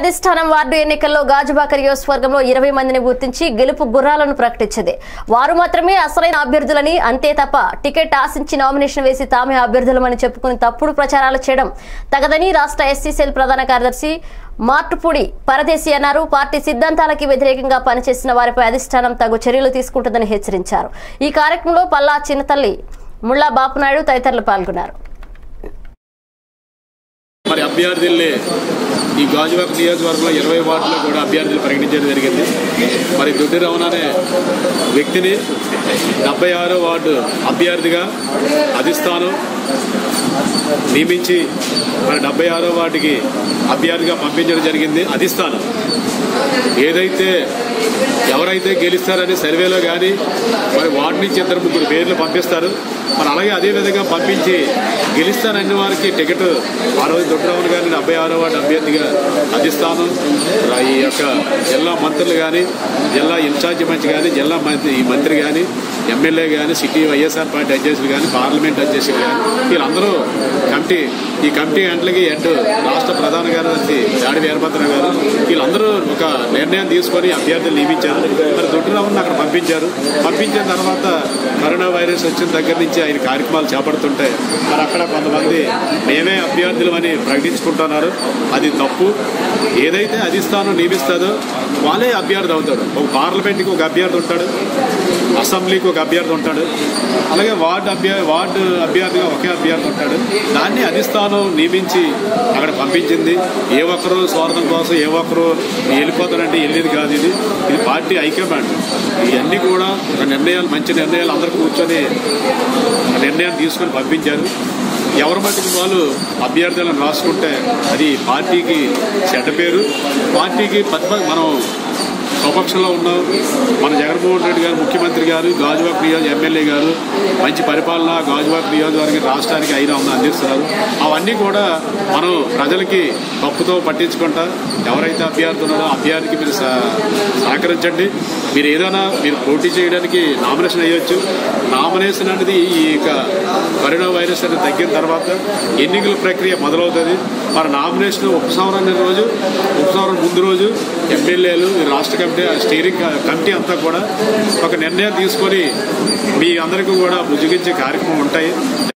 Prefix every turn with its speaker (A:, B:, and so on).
A: అధిష్టానం వార్డు ఎన్నికల్లో గాజుబాక నియోజకవర్గంలో ఇరవై మందిని గుర్తించి గెలుపు గుర్రాలను ప్రకటించింది వారు మాత్రమే అసలైన అభ్యర్థులని అంతే తప్ప టికెట్ ఆశించి నామినేషన్ వేసి తామే అభ్యర్థులమని చెప్పుకుని తప్పుడు ప్రచారాలు చేయడం తగదని రాష్ట్ర ఎస్సీ సెల్ ప్రధాన కార్యదర్శి మార్టుపూడి పరదేశి అన్నారు పార్టీ సిద్ధాంతాలకి వ్యతిరేకంగా పనిచేసిన వారిపై అధిష్టానం తగు చర్యలు తీసుకుంటుందని హెచ్చరించారు ఈ కార్యక్రమంలో పల్లా చిన్నతల్లి ముళ్ళా బాపునాయుడు తదితరులు పాల్గొన్నారు
B: మరి అభ్యర్థుల్ని ఈ గాజువాక నియోజకవర్గంలో ఇరవై వార్డులో కూడా అభ్యర్థులు ప్రకటించడం జరిగింది మరి దొడ్డి రమణ అనే వ్యక్తిని డెబ్బై ఆరో వార్డు అభ్యర్థిగా అధిష్టానం నియమించి మరి డెబ్బై ఆరో వార్డుకి అభ్యర్థిగా పంపించడం జరిగింది అధిష్టానం ఏదైతే ఎవరైతే గెలుస్తారని సర్వేలో కానీ మరి వార్డు నుంచి ఇద్దరు ముగ్గురు పేర్లు పంపిస్తారు మరి అలాగే అదే విధంగా పంపించి గెలుస్తానన్న వారికి టికెట్ ఆ రోజు దొడ్డరావుని గారిని డెబ్బై ఆరో వార్డు అభ్యర్థిగా అధిష్టానం ఈ యొక్క జిల్లా మంత్రులు కానీ జిల్లా ఇన్ఛార్జి మంత్రి కానీ జిల్లా మంత్రి ఈ మంత్రి కానీ ఎమ్మెల్యే కానీ సిటీ వైఎస్ఆర్ పార్టీ అధ్యక్షులు కానీ పార్లమెంట్ అధ్యక్షులు కానీ వీళ్ళందరూ కమిటీ ఈ కమిటీ గంటలకి హెడ్ రాష్ట్ర ప్రధాన కార్యదర్శి దాడి వీరభద్ర గారు వీళ్ళందరూ ఒక నిర్ణయం తీసుకొని అభ్యర్థులు నియమించారు మరి దొడ్డురావుని అక్కడ పంపించారు పంపించిన తర్వాత కరోనా వైరస్ వచ్చిన దగ్గర నుంచి ఆయన కార్యక్రమాలు చేపడుతుంటే మరి అక్కడ కొంతమంది మేమే అభ్యర్థులమని ప్రకటించుకుంటున్నారు అది తప్పు ఏదైతే అధిష్టానం నియమిస్తుందో వాళ్ళే అభ్యర్థి అవుతాడు ఒక పార్లమెంట్కి ఒక అభ్యర్థి ఉంటాడు అసెంబ్లీకి ఒక అభ్యర్థి ఉంటాడు అలాగే వార్డు అభ్యర్థి వార్డు అభ్యర్థిగా ఒకే అభ్యర్థి ఉంటాడు దాన్ని అధిష్టానం నియమించి అక్కడ పంపించింది ఏ ఒక్కరు స్వార్థం కోసం ఏ ఒక్కరు వెళ్ళిపోతారంటే వెళ్ళేది కాదు ఇది ఇది పార్టీ హైకమాండ్ ఇవన్నీ కూడా ఒక నిర్ణయాలు మంచి నిర్ణయాలు అందరూ కూర్చొని ఒక నిర్ణయాన్ని తీసుకొని పంపించారు ఎవరి మట్టుకు వాళ్ళు అభ్యర్థులను రాసుకుంటే అది పార్టీకి చెడ్డ పేరు పార్టీకి పద్మ మనం స్వపక్షంలో ఉన్నాం మన జగన్మోహన్ రెడ్డి గారు ముఖ్యమంత్రి గారు గాజువాక్ నియోజక ఎమ్మెల్యే గారు మంచి పరిపాలన గాజువాక్ నియోజకవర్గం రాష్ట్రానికి అయినా ఉంది అందిస్తున్నారు అవన్నీ కూడా మనం ప్రజలకి తప్పుతో పట్టించుకుంటా ఎవరైతే అభ్యర్థి ఉన్నారో అభ్యర్థికి మీరు సహ- సహకరించండి మీరు ఏదైనా మీరు పోటీ చేయడానికి నామినేషన్ అయ్యొచ్చు నామినేషన్ అనేది ఈ యొక్క కరోనా వైరస్ అనేది తగ్గిన తర్వాత ఎన్నికల ప్రక్రియ మొదలవుతుంది మరి నామినేషన్ ఉపసంహరణ రోజు ఉపసంహరణ ముందు రోజు ఎమ్మెల్యేలు ఈ రాష్ట్ర కమిటీ స్టీరింగ్ కమిటీ అంతా కూడా ఒక నిర్ణయం తీసుకొని మీ అందరికీ కూడా బుజ్జగించే కార్యక్రమం ఉంటాయి